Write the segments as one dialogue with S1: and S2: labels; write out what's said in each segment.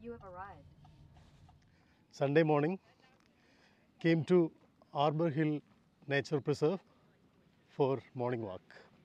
S1: You have arrived.
S2: Sunday morning, came to Arbor Hill Nature Preserve for morning walk.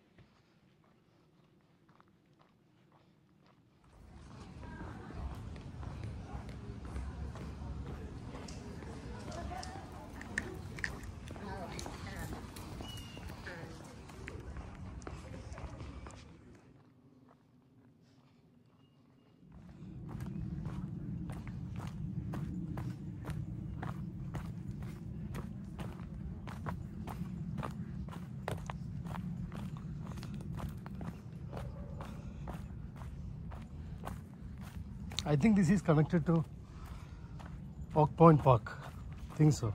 S2: I think this is connected to Oak Point Park. think so.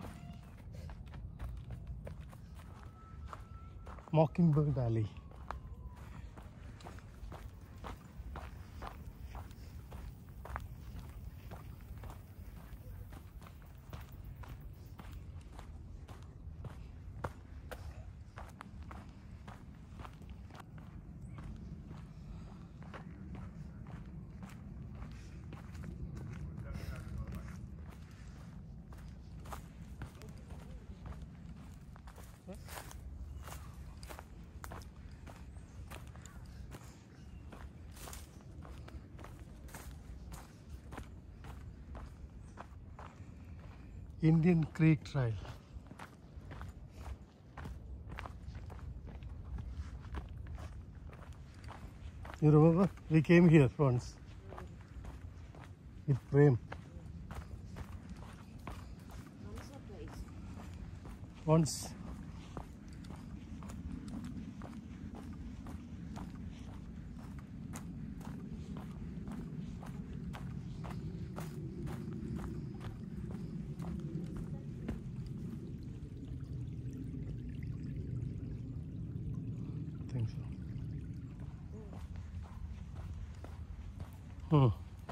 S2: Mockingbird Alley. Indian Creek Trail. You remember? We came here once with Prem. Once. think so. Hmm.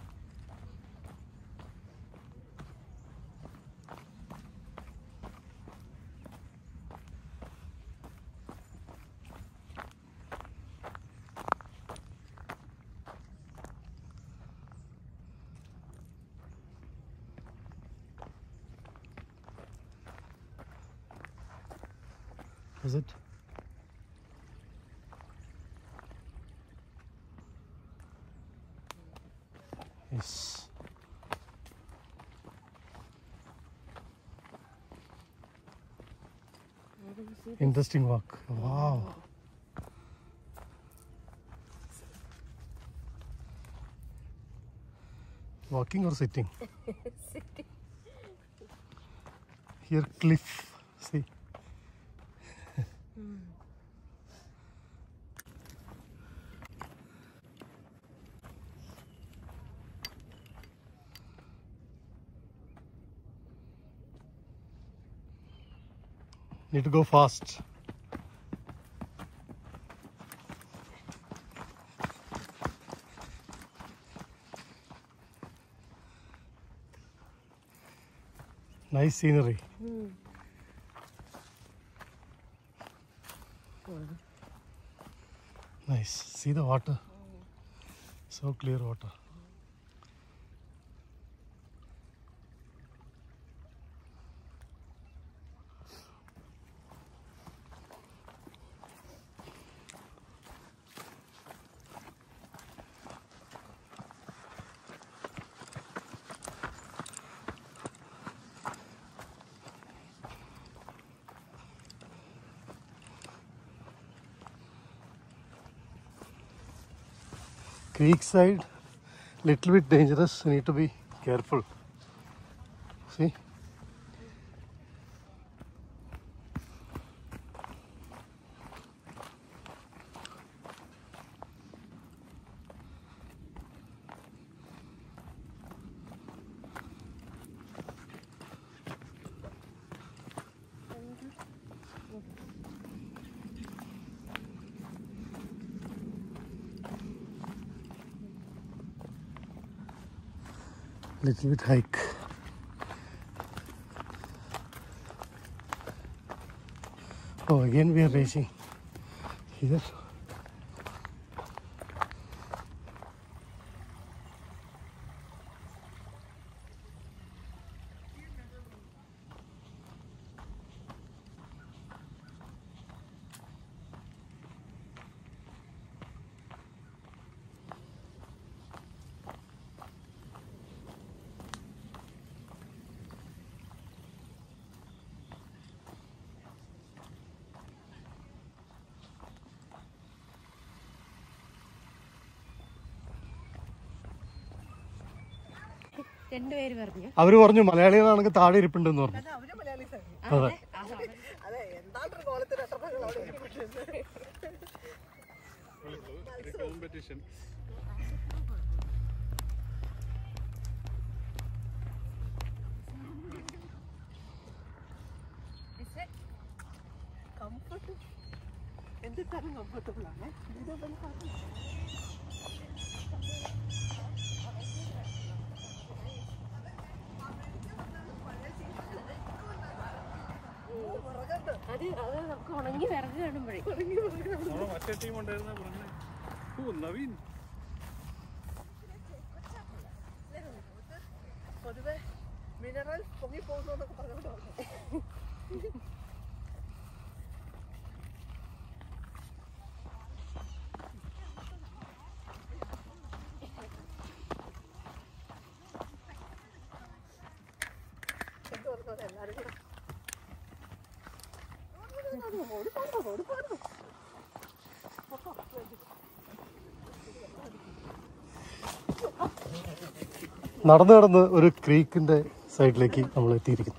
S2: Is it? Yes.
S1: Where do you see
S2: Interesting walk. Wow. Walking or sitting?
S1: Sitting.
S2: Here cliff. See. Need to go fast. Nice scenery. Nice. See the water. So clear water. Creek side, little bit dangerous. You need to be careful. See? Little bit hike. Oh, again we are racing here.
S1: രണ്ടുപേര് പറഞ്ഞു
S2: അവര് പറഞ്ഞു മലയാളികളാണെങ്കിൽ താഴെ ഇരിപ്പുണ്ടെന്ന് പറഞ്ഞു
S3: അവര് മലയാളീസ് ആണ്
S2: അതെ
S3: അതെ എന്താണ്ടൊരു കോലത്തിന് എത്ര അവിടെ ഇരിപ്പുണ്ട്
S4: കോമ്പറ്റീഷൻ
S3: കംഫർട്ട് എന്തിട്ടാലും കംഫർട്ടബിൾ ആണ് ഇതേപോലെ പറഞ്ഞു
S1: അത് അത് നമുക്ക് ഉണങ്ങി വിറക് കാണുമ്പോഴേ
S4: നമ്മുടെ മറ്റേ ടീം ഉണ്ടായിരുന്ന പറഞ്ഞേ ഓ നവീൻ
S3: പൊതുവെ മിനറൽ പൊങ്ങി പോകുന്നു എന്നൊക്കെ പറഞ്ഞുകൊണ്ട് എന്ത് പറഞ്ഞോട്ടെ എല്ലാവരും കൂടെ ഓടിപ്പോണോ ഓടിപ്പോണോ
S2: നടന്നു നടന്ന് ഒരു ക്രീക്കിന്റെ സൈഡിലേക്ക് നമ്മൾ എത്തിയിരിക്കുന്നു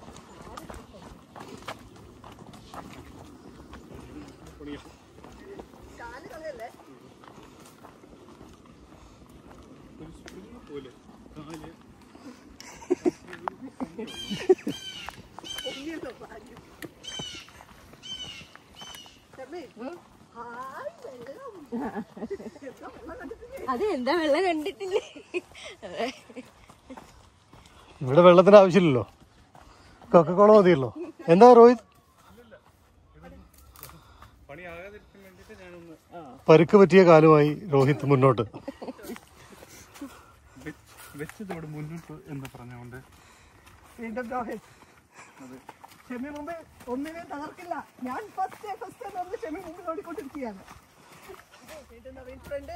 S3: കാല് കളയല്ലേ
S4: ഒരു സ്പ്രിംഗ് പോലെ കാല്
S3: പൊങ്ങിയല്ലോ ഭാഗ്യം ഷമ്മി, ഹായ് വെള്ളം എന്താ വെള്ളം കണ്ടിട്ടില്ലേ
S1: അത് എന്താ വെള്ളം കണ്ടിട്ടില്ലേ അതെ.
S2: ഇവിടെ വെള്ളത്തിന് ആവശ്യമില്ലല്ലോ കൊക്കക്കോള മതിയല്ലോ എന്താ രോഹിത്
S4: പണിയാകാതിരിക്കാൻ വേണ്ടിയിട്ട് ഞാനൊന്ന്
S2: പരുക്ക് പറ്റിയ കാലുമായി രോഹിത് മുന്നോട്ട്
S4: വെ- വെച്ചത് ഇവിടെ മുന്നോട്ട് എന്ന് പറഞ്ഞുകൊണ്ട്
S3: വീണ്ടും രോഹിത് ഷെമി മുമ്പ് ഒന്നിനെയും തകർക്കില്ല ഞാൻ ഫസ്റ്റ് ഫസ്റ്റ് എന്ന് പറഞ്ഞ് ഷെമി മുമ്പിൽ ഓടിക്കൊണ്ടിരിക്കുകയാണ് വീണ്ടും നവീൻ ഫ്രണ്ട്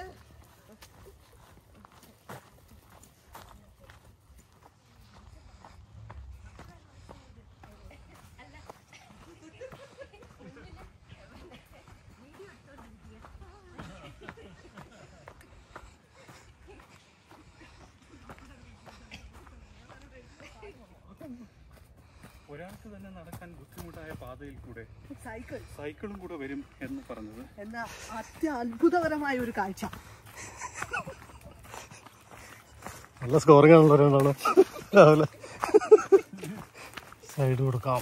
S4: ഒരാൾക്ക് തന്നെ നടക്കാൻ ബുദ്ധിമുട്ടായ പാതയിൽ കൂടെ
S3: സൈക്കിൾ
S4: സൈക്കിളും കൂടെ വരും എന്ന് പറഞ്ഞത്
S3: എന്ന അത്യത്ഭുതകരമായ ഒരു കാഴ്ച
S2: നല്ല സ്കോറിംഗ് ആണല്ലോ രണ്ടാളും രാവിലെ സൈഡ് കൊടുക്കാം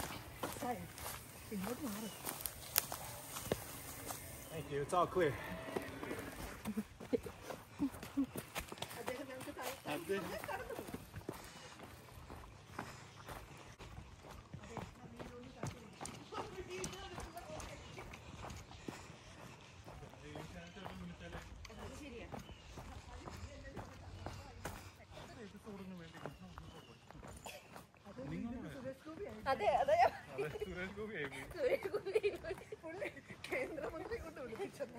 S1: അതെ അതെ
S4: സുരേഷ് ഗോപി ആയി പോയി.
S1: സുരേഷ് ഗോപി
S3: പുള്ളി കേന്ദ്രമന്ത്രി കൊണ്ട് വിളിപ്പിച്ചത്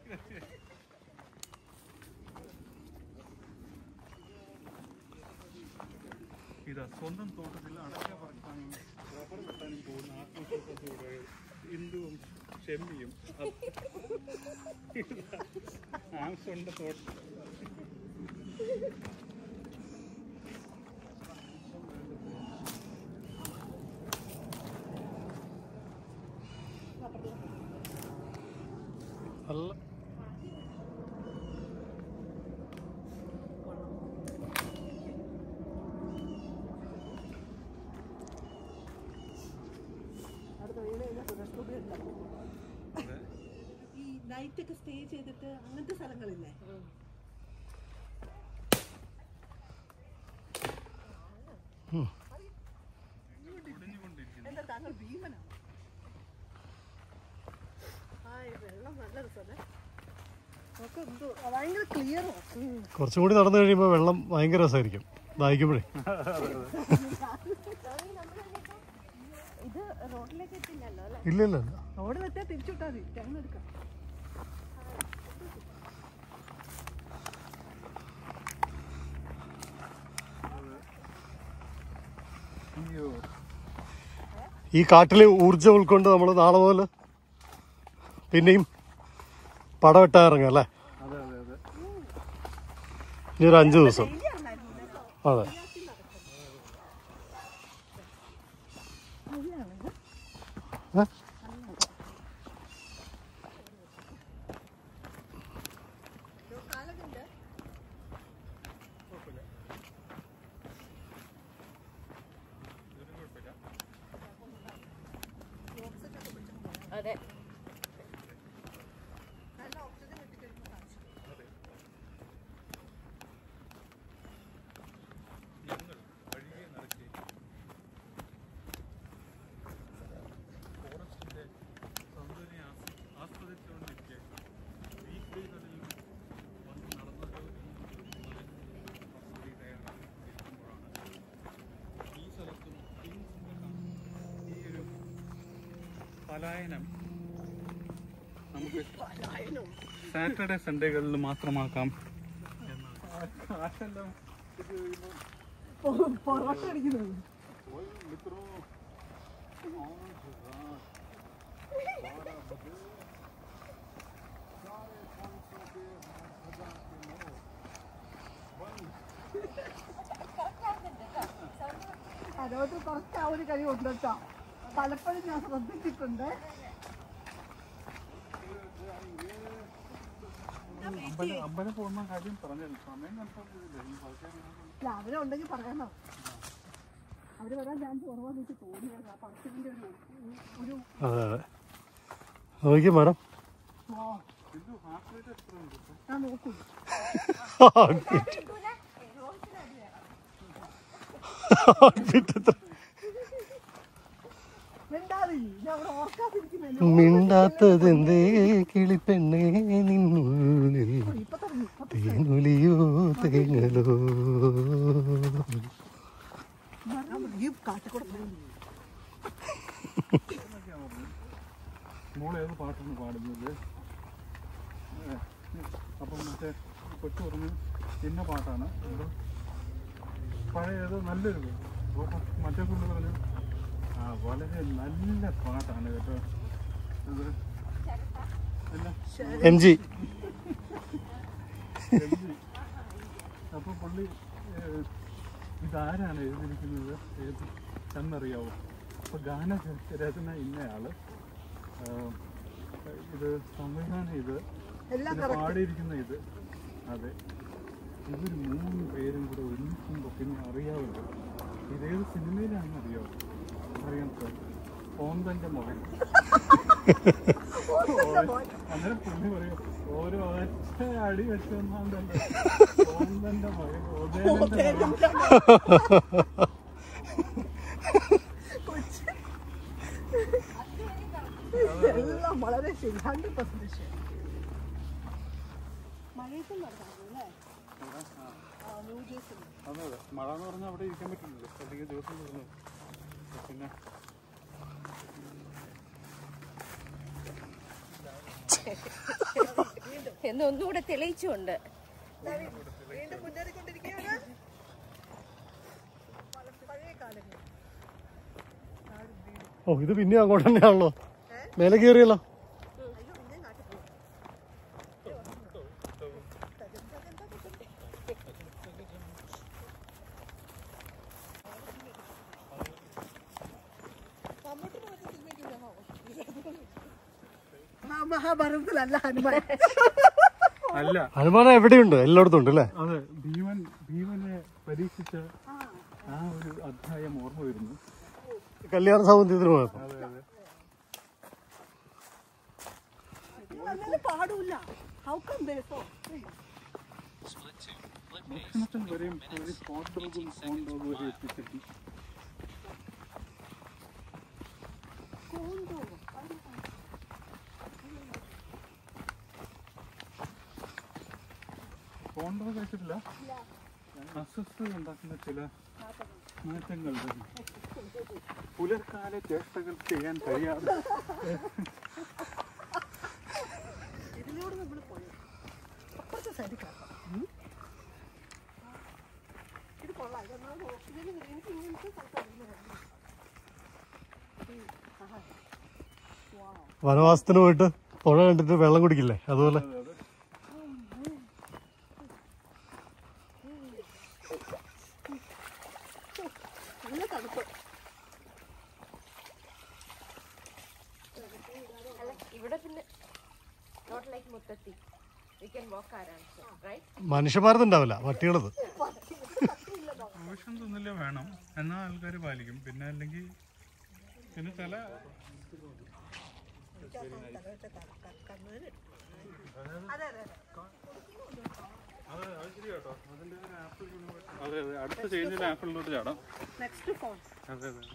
S4: ഇതാ സ്വന്തം തോട്ടത്തിൽ അടയ്ക്ക പറക്കാനും റബ്ബർ വെട്ടാനും പോകുന്ന ആത്മവിശ്വാസത്തോടെ ഇന്ദുവും ഷെമ്മിയും ആംസോണിന്റെ തോട്ടം
S2: നല്ല
S3: അടുത്ത വീട് കഴിഞ്ഞാൽ സുരേഷ് ഗോപി ഉണ്ടാവും
S4: അതെ.
S3: ഈ നൈറ്റ് ഒക്കെ സ്റ്റേ ചെയ്തിട്ട് അങ്ങനത്തെ സ്ഥലങ്ങളില്ലേ
S4: ഒടിഞ്ഞുകൊണ്ടിരിക്കുന്നു
S3: എന്താ താങ്കൾ ഭീമനാണ് ഹായ് വെള്ളം നല്ല രസമല്ലേ ഒക്കെ എന്തോ ഭയങ്കര ക്ലിയറോ
S2: കുറച്ചും കൂടി നടന്നു കഴിയുമ്പോൾ വെള്ളം ഭയങ്കര രസമായിരിക്കും ദാഹിക്കുമ്പോഴേ
S1: ഇത് റോഡിലേക്ക് എത്തില്ലല്ലോ അല്ലെ
S2: ഇല്ല ഇല്ല ഇല്ല.
S3: റോഡിലെത്തിയാൽ തിരിച്ചുവിട്ടാൽ മതി ടൈം എടുക്കാം
S4: അയ്യോ
S2: ഈ കാട്ടിൽ ഊർജ്ജം ഉൾക്കൊണ്ട് നമ്മൾ നാളെ മുതൽ പിന്നെയും പട വെട്ടാൻ ഇറങ്ങാം അല്ലേ
S4: അതെ അതെ അതെ
S2: ഇനി ഒരു അഞ്ച് ദിവസം അതെ ഏ?
S1: അതെ
S4: ഞങ്ങൾ വഴിയെ നടക്കി ഫോറസ്റ്റിന്റെ സൗന്ദര്യം ആസ്വ- ആസ്വദിച്ചുകൊണ്ടിരിക്കെ ഈ കുടികളിൽ വന്ന് നടന്നത് വസ്തുതയാണ് ഇരിക്കുമ്പോഴാണ് ഈ സ്ഥലത്തും ഈ ഈ ഒരു പലായനം നമുക്ക് സാറ്റർഡേ സൺഡേകളിൽ മാത്രമാക്കാം എന്നാണ് കാശെല്ലാം ഇത് കഴിയുമ്പോൾ
S3: പൊറോട്ട അടിക്കുന്നത് അതിനകത്ത് കുറച്ച് ആ ഒരു കഴിവ് ഉണ്ട് കേട്ടോ പലപ്പോഴും ഞാൻ ശ്രദ്ധിച്ചിട്ടുണ്ട്
S4: അമ്പലം അമ്പലം പോകുന്ന കാര്യം പറഞ്ഞില്ല സമയം കൺഫേം ഈ ആൾക്കാർ
S3: അല്ല അവരുണ്ടെങ്കിൽ പറയണം അവര് വരാൻ ചാൻസ് കുറവാന്ന് എനിക്ക് തോന്നിയത് ആ പറച്ചിലിന്റെ ഒരു ഒരു
S2: അതെ അതെ നോക്കി മരം
S4: ഇത് ഹാർട്ട് റേറ്റ് എത്ര ഉണ്ട് ഇപ്പൊ?
S3: ഞാൻ നോക്കൂ മിണ്ടാതി ഞാൻ അവിടെ ഓർക്കാതിരിക്കുന്നില്ല
S2: മിണ്ടാത്തതെന്തേ കിളിപ്പെണ്ണേ നിന്നുള്ളിൽ
S3: ഇപ്പൊ തുടങ്ങി ഇപ്പൊ
S2: തേനൊലിയോ തേങ്ങലോ
S3: ഈ കാട്ടിക്കൂടെ പോകുന്നു
S4: മോള് ഏത് പാട്ടാണ് പാടുന്നത് ഏ, അപ്പം മറ്റേ കൊച്ചു പറഞ്ഞു ഇന്ന പാട്ടാണ് അത് പഴയത് നല്ലൊരു അപ്പം മറ്റേ പുള്ളി പറഞ്ഞു ആ വളരെ നല്ല പാട്ടാണ് കേട്ടോ അത് അല്ല
S2: എം ജി
S4: അപ്പൊ പുള്ളി ഏഹ്, ഇതാരാണ് എഴുതിയിരിക്കുന്നത് ഏത് എന്നറിയാവോ അപ്പൊ ഗാന രചന ഇന്നയാള് ആഹ്, ഇത് സംവിധാനം ഇത്
S3: എല്ലാം
S4: പിന്നെ പാടിയിരിക്കുന്ന ഇത് അതെ ഇവർ മൂന്ന് പേരും കൂടെ ഒരുമിക്കുമ്പോൾ പിന്നെ അറിയാമല്ലോ ഇതേത് സിനിമയിലാണെന്ന് അറിയാമോ അറിയാം സാർ ഓന്തന്റെ മകൻ അങ്ങനെ പുള്ളി പറയും ഓരോ ഒറ്റ അടി വെച്ചെന്നാണ്ടല്ലോ ഓന്തന്റെ മകൻ ഓതേനന്റെ മകൻ
S3: എല്ലാം വളരെ ശരി ഹൺഡ്രഡ് പെർസെന്റ് ശരി മഴയത്തും നടന്നു അല്ലേ ആ ന്യൂ ജേഴ്സിൽ
S4: അതെ അതെ മഴ എന്ന് പറഞ്ഞാൽ അവിടെ ഇരിക്കാൻ പറ്റില്ലല്ലോ അല്ലെങ്കിൽ ദിവസം തീർന്നു പിന്നെ
S1: എന്ന് ഒന്നുകൂടെ തെളിയിച്ചുകൊണ്ട്
S3: വീണ്ടും മുന്നേറിക്കൊണ്ടിരിക്കുകയാണ് പഴയ കാലങ്ങൾ
S2: ഓ ഇത് പിന്നെ അങ്ങോട്ട് തന്നെയാണല്ലോ മേലെ കയറിയല്ലോ
S3: അയ്യോ പിന്നെ നാട്ടിൽ പോയി ആ മഹാഭാരതത്തിലല്ല ഹനുമാൻ
S4: അല്ല
S2: ഹനുമാന എവിടെയുണ്ട് എല്ലായിടത്തും ഉണ്ട് അല്ലേ
S4: അതെ ഭീമൻ ഭീമനെ പരീക്ഷിച്ച ആ ഒരു അധ്യായം ഓർമ്മ വരുന്നു
S2: കല്യാണ സൗന്ദര്യത്തിന് പോയപ്പോ
S4: അതെ അതെ
S3: അങ്ങനെ പാടൂല ഹൗ കം ദേസോ
S4: ഭക്ഷണത്തിൽ വരെയും ഒരു ഹോട്ട് ഡോഗും ഹോൺ ഡോഗും വരെ എത്തിച്ചിട്ട് ഹോൺ ഡോഗ് കഴിച്ചിട്ടില്ല അസ്വസ്ഥത ഉണ്ടാക്കുന്ന ചില മാറ്റങ്ങൾ വരും. പുലർക്കാല ചേഷ്ടകൾ ചെയ്യാൻ കഴിയാതെ
S3: ഇതിലൂടെ നമ്മൾ പോയി അപ്പുറത്തെ സൈഡിൽ കിടക്കാം ഇത് കൊള്ളാം ഇതൊന്നാമത് ഓക്സിജൻ എനിക്ക് ഇങ്ങനത്തെ സ്ഥലത്താണ്
S2: വനവാസത്തിന് പോയിട്ട് പുഴ കണ്ടിട്ട് വെള്ളം കുടിക്കില്ലേ അതുപോലെ
S4: അതെ, അതെ.
S3: നല്ല തണുപ്പ്
S1: ഇവിടെ പിന്നെ നോട്ട് ലൈക്ക് മുത്തത്തി വി ക്യാൻ വാക്ക് ആരാൻസ് റൈറ്റ്
S2: മനുഷ്യന്മാരതുണ്ടാവില്ല പട്ടികളത്
S4: ആവശ്യം തോന്നില്ല വേണം എന്നാൽ ആൾക്കാർ പാലിക്കും പിന്നെ അല്ലെങ്കിൽ പിന്നെ ചില അതെ അതെ അടുത്ത ചേഞ്ചിൽ ആപ്പിളിലോട്ട് ചാടാം
S3: നെക്സ്റ്റ് ഫോൺ
S4: അതെ അതെ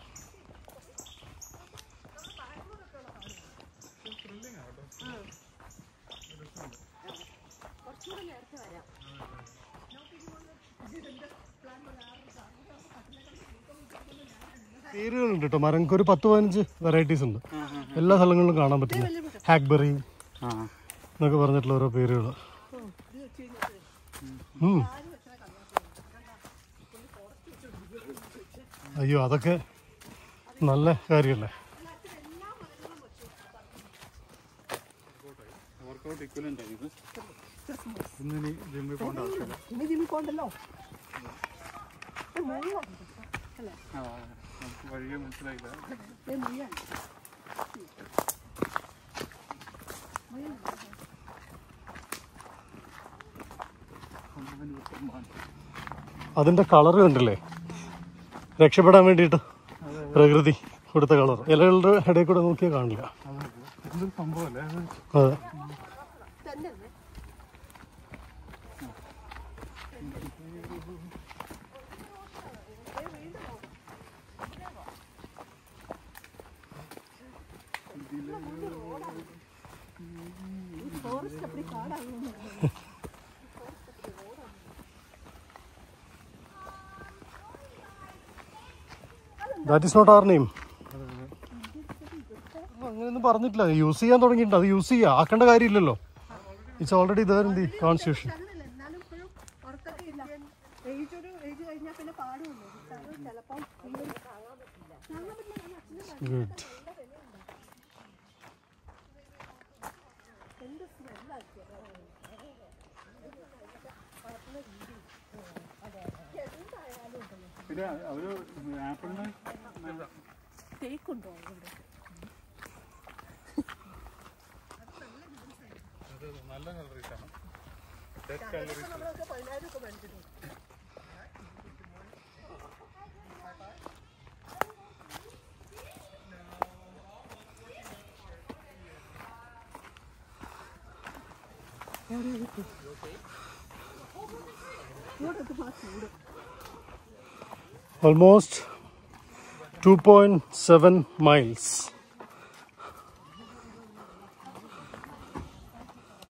S2: പേരുകളുണ്ട് കേട്ടോ മരങ്ങൾക്ക് ഒരു പത്ത് പതിനഞ്ച് വെറൈറ്റീസ് ഉണ്ട് എല്ലാ സ്ഥലങ്ങളിലും കാണാൻ പറ്റുന്ന ഹാക്ബെറി
S4: ആ
S2: എന്നൊക്കെ പറഞ്ഞിട്ടുള്ള ഓരോ പേരുകൾ അയ്യോ അതൊക്കെ നല്ല കാര്യമല്ലേ
S4: വർക്കൗട്ട് ഇക്വലൻ്റ് ആയി ഇത് ഇന്നിനി ജിമ്മിൽ പോകേണ്ട ആവശ്യമില്ല
S3: ഇനി ജിമ്മിൽ പോകണ്ടല്ലോ
S4: ആ നമുക്ക് വഴിയെ മനസ്സിലായില്ല
S2: അതിന്റെ കളർ കണ്ടില്ലേ രക്ഷപ്പെടാൻ വേണ്ടിയിട്ട് പ്രകൃതി കൊടുത്ത കളർ ഇലകളുടെ ഇടയിൽ കൂടെ നോക്കിയാൽ കാണില്ല
S4: അതെ എന്തൊരു സംഭവമല്ലേ അത്
S2: അതെ
S3: ഫോറസ്റ്റ് അപ്പടി കാടാകുന്നു
S2: that is not our name അങ്ങനെയൊന്നും പറഞ്ഞിട്ടില്ല യൂസ് ചെയ്യാൻ തുടങ്ങിയിട്ടുണ്ട് അത് യൂസ് ചെയ്യാം ആക്കേണ്ട കാര്യമില്ലല്ലോ it's already there in the constitution
S3: അങ്ങനല്ല എന്നാലും ഇപ്പോഴും ഉറക്കൊക്കെ ഇല്ല ഏജ് ഒരു ഏജ് കഴിഞ്ഞാൽ പിന്നെ പാടുമല്ലോ അത് ചിലപ്പം ഇവര് താങ്ങാൻ പറ്റില്ല താങ്ങാൻ പറ്റില്ല കാരണം അച്ഛന്
S2: ഗുഡ്
S3: എന്ത് സ്മെല്ലാക്കിയ
S4: പിന്നെ അവര് ആപ്പിളിന്
S3: തേക്കുണ്ടോ ഇവിടെ
S4: നല്ല കലറീസ് ആണ് ഡെഡ് കലറീസ്
S3: നമ്മളൊക്കെ പതിനായിരം ഒക്കെ മേടിച്ചിട്ടുണ്ട്
S2: almost 2.7 miles